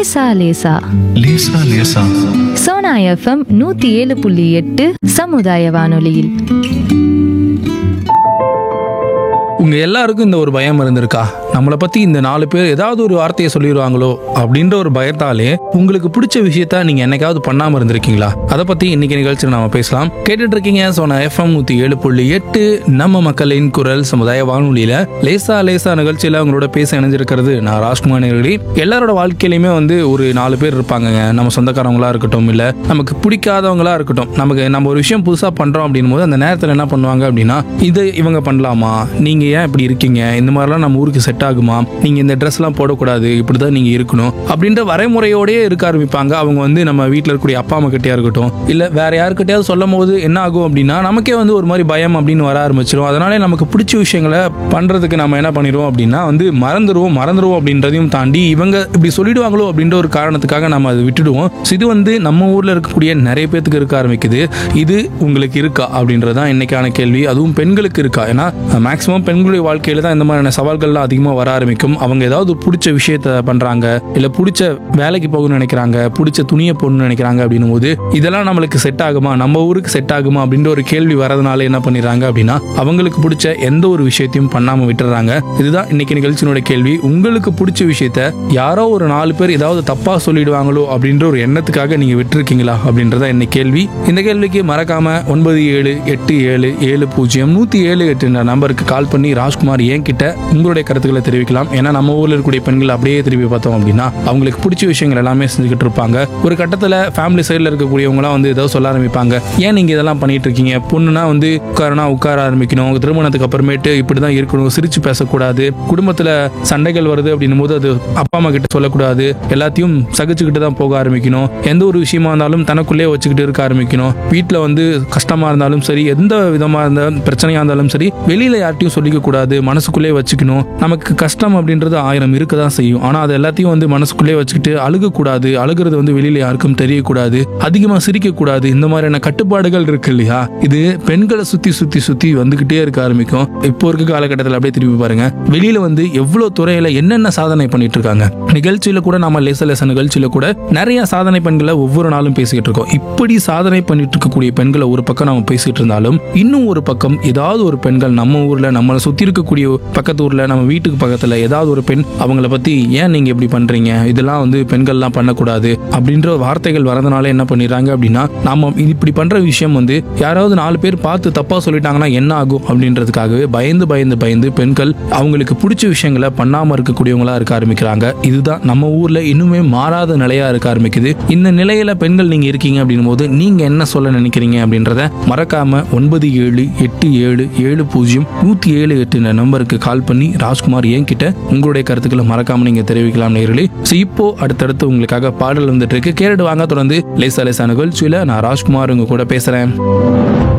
லேசா லேசா லேசா லேசா சோனா எஃப்எம் நூத்தி ஏழு புள்ளி எட்டு சமுதாய வானொலியில் உங்க எல்லாருக்கும் இந்த ஒரு பயம் இருந்திருக்கா நம்மளை பத்தி இந்த நாலு பேர் ஏதாவது ஒரு வார்த்தையை சொல்லிடுவாங்களோ அப்படின்ற ஒரு பயத்தாலே உங்களுக்கு பிடிச்ச விஷயத்த நீங்க என்னைக்காவது பண்ணாம இருந்திருக்கீங்களா அதை பத்தி இன்னைக்கு நிகழ்ச்சியில் நாம பேசலாம் கேட்டுட்டு இருக்கீங்க சோனா எஃப்எம் நூத்தி ஏழு புள்ளி எட்டு நம்ம மக்களின் குரல் சமுதாய வானொலியில லேசா லேசா நிகழ்ச்சியில உங்களோட பேச இணைஞ்சிருக்கிறது நான் ராஜ்குமார் நேரடி எல்லாரோட வாழ்க்கையிலுமே வந்து ஒரு நாலு பேர் இருப்பாங்கங்க நம்ம சொந்தக்காரவங்களா இருக்கட்டும் இல்ல நமக்கு பிடிக்காதவங்களா இருக்கட்டும் நமக்கு நம்ம ஒரு விஷயம் புதுசா பண்றோம் அப்படின் போது அந்த நேரத்துல என்ன பண்ணுவாங்க அப்படின்னா இது இவங்க பண்ணலாமா நீங்க ஏன் இப்படி இருக்கீங்க இந்த மாதிரிலாம் நம்ம ஊருக்கு செட் ஆகுமா நீங்க இந்த ட்ரெஸ் எல்லாம் போடக்கூடாது இப்படிதான் நீங்க இருக்கணும் அப்படின்ற வரைமுறையோடயே இருக்க ஆரம்பிப்பாங்க அவங்க வந்து நம்ம வீட்டில் இருக்கக்கூடிய அப்பா அம்மா கிட்டயா இருக்கட்டும் இல்ல வேற யாருக்கிட்டயாவது சொல்லும் போது என்ன ஆகும் அப்படின்னா நமக்கே வந்து ஒரு மாதிரி பயம் அப்படின்னு வர ஆரம்பிச்சிடும் அதனாலே நமக்கு பிடிச்ச விஷயங்களை பண்றதுக்கு நம்ம என்ன பண்ணிடுவோம் அப்படின்னா வந்து மறந்துடுவோம் மறந்துடுவோம் அப்படின்றதையும் தாண்டி இவங்க இப்படி சொல்லிடுவாங்களோ அப்படின்ற ஒரு காரணத்துக்காக நம்ம அதை விட்டுடுவோம் So இது வந்து நம்ம ஊர்ல இருக்கக்கூடிய நிறைய பேத்துக்கு இருக்க ஆரம்பிக்குது இது உங்களுக்கு இருக்கா அப்படின்றது தான் இன்னைக்கான கேள்வி அதுவும் பெண்களுக்கு இருக்கா ஏன்னா மேக்சிமம் பெண்களுடைய வாழ்க்கையில தான் இந்த மாதிரியான சவால்கள்லாம் அதிகமாக வர ஆரம்பிக்கும் அவங்க ஏதாவது பிடிச்ச விஷயத்த பண்றாங்க இல்ல பிடிச்ச வேலைக்கு போகணும்னு நினைக்கிறாங்க பிடிச்ச துணியை போடணும்னு நினைக்கிறாங்க அப்படின்னும் போது இதெல்லாம் நம்மளுக்கு செட் ஆகுமா நம்ம ஊருக்கு செட் ஆகுமா அப்படின்ற ஒரு கேள்வி வரதுனால என்ன பண்ணிடுறாங்க அப்படின்னா அவங்களுக்கு பிடிச்ச எந்த ஒரு விஷயத்தையும் பண்ணாம விட்டுறாங்க இதுதான் இன்னைக்கு நிகழ்ச்சியினோட கேள்வி உங்களுக்கு பிடிச்ச விஷயத்த யாரோ ஒரு நாலு பேர் ஏதாவது தப்பா சொல்லிடுவாங்களோ அப்படின்ற ஒரு எண்ணத்துக்காக நீங்க விட்டுருக்கீங்களா அப்படின்றத என்ன கேள்வி இந்த கேள்விக்கு மறக்காம ஒன்பது ஏழு எட்டு ஏழு ஏழு பூஜ்ஜியம் நூத்தி ஏழு எட்டுன்ற நம்பருக்கு கால் பண்ணி ராஜ்குமார் ஏன் கிட்ட உங்களுடைய கருத்துக்களை தெரிவிக்கலாம் ஏன்னா நம்ம ஊர்ல இருக்கக்கூடிய பெண்கள் அப்படியே திருப்பி பார்த்தோம் அப்படின்னா அவங்களுக்கு பிடிச்ச விஷயங்கள் எல்லாமே செஞ்சுக்கிட்டு இருப்பாங்க ஒரு கட்டத்துல ஃபேமிலி சைடில் இருக்கக்கூடியவங்களாம் வந்து ஏதோ சொல்ல ஆரம்பிப்பாங்க ஏன் நீங்க இதெல்லாம் பண்ணிட்டு இருக்கீங்க பொண்ணுனா வந்து உட்காரனா உட்கார ஆரம்பிக்கணும் திருமணத்துக்கு அப்புறமேட்டு இப்படிதான் இருக்கணும் சிரிச்சு பேசக்கூடாது குடும்பத்துல சண்டைகள் வருது அப்படின்னும் போது அது அப்பா அம்மா கிட்ட சொல்லக்கூடாது எல்லாத்தையும் சகிச்சுக்கிட்டு தான் போக ஆரம்பிக்கணும் எந்த ஒரு விஷயமா இருந்தாலும் தனக்குள்ளே வச்சுக்கிட்டு இருக்க ஆரம்பிக்கணும் வீட்டில் வந்து கஷ்டமா இருந்தாலும் சரி எந்த விதமா இருந்தாலும் பிரச்சனையா இருந்தாலும் சரி வெளியில யார்ட்டையும் சொல்லிக்க கூடாது மனசுக்குள்ளே வச்சுக்கணும் நமக்கு கஷ்டம் அப்படின்றது ஆயிரம் இருக்க தான் செய்யும் ஆனா அது எல்லாத்தையும் வந்து மனசுக்குள்ளே வச்சுக்கிட்டு அழுக கூடாது அழுகிறது வந்து வெளியில யாருக்கும் தெரியக்கூடாது அதிகமா சிரிக்க கூடாது இந்த மாதிரியான கட்டுப்பாடுகள் இருக்கு இல்லையா இது பெண்களை சுத்தி சுத்தி சுத்தி வந்துகிட்டே இருக்க ஆரம்பிக்கும் இப்போ இருக்க காலகட்டத்தில் அப்படியே திருப்பி பாருங்க வெளியில வந்து எவ்வளவு துறையில என்னென்ன சாதனை பண்ணிட்டு இருக்காங்க நிகழ்ச்சியில கூட நம்ம லேச லேச நிகழ்ச்சியில கூட நிறைய சாதனை பெண்களை ஒவ்வொரு நாளும் பேசிக்கிட்டு இருக்கோம் இப்படி சாதனை பண்ணிட்டு இருக்கக்கூடிய பெண்களை ஒரு பக்கம் நம்ம பேசிட்டு இருந்தாலும் இன்னும் ஒரு பக்கம் ஏதாவது ஒரு பெண்கள் நம்ம ஊர்ல நம்மளை சுத்தி இருக்கக்கூடிய பக்கத்து ஊர்ல நம்ம வீட்டுக்கு பக்கத்துல ஏதாவது ஒரு பெண் அவங்கள பத்தி ஏன் நீங்க இப்படி பண்றீங்க இதெல்லாம் வந்து பெண்கள்லாம் பண்ணக்கூடாது அப்படின்ற வார்த்தைகள் வரதுனால என்ன பண்ணிடுறாங்க அப்படின்னா நாம இப்படி பண்ற விஷயம் வந்து யாராவது நாலு பேர் பார்த்து தப்பா சொல்லிட்டாங்கன்னா என்ன ஆகும் அப்படின்றதுக்காகவே பயந்து பயந்து பயந்து பெண்கள் அவங்களுக்கு பிடிச்ச விஷயங்களை பண்ணாம இருக்கக்கூடியவங்களா இருக்க ஆரம்பிக்கிறாங்க இதுதான் நம்ம ஊர்ல இன்னுமே மாறாத நிலையா இருக்க ஆரம்பிக்குது இந்த நிலையில பெண்கள் நீங்க இருக்கீங்க அப்படின்னும் போது நீங்க என்ன சொல்ல நினைக்கிறீங்க அப்படின்றத மறக்காம ஒன்பது ஏழு எட்டு ஏழு ஏழு பூஜ்ஜியம் நூத்தி ஏழு எட்டு நம்பருக்கு கால் பண்ணி ராஜ்குமார் என் கிட்ட உங்களுடைய கருத்துக்களை மறக்காம நீங்க தெரிவிக்கலாம் நேர்களே ஸோ இப்போ அடுத்தடுத்து உங்களுக்காக பாடல் வந்துட்டு இருக்கு கேட்டுட்டு வாங்க தொடர்ந்து லேசா லேசா நிகழ்ச்சியில நான் ராஜ்குமார் உங்க கூட பேசுறேன்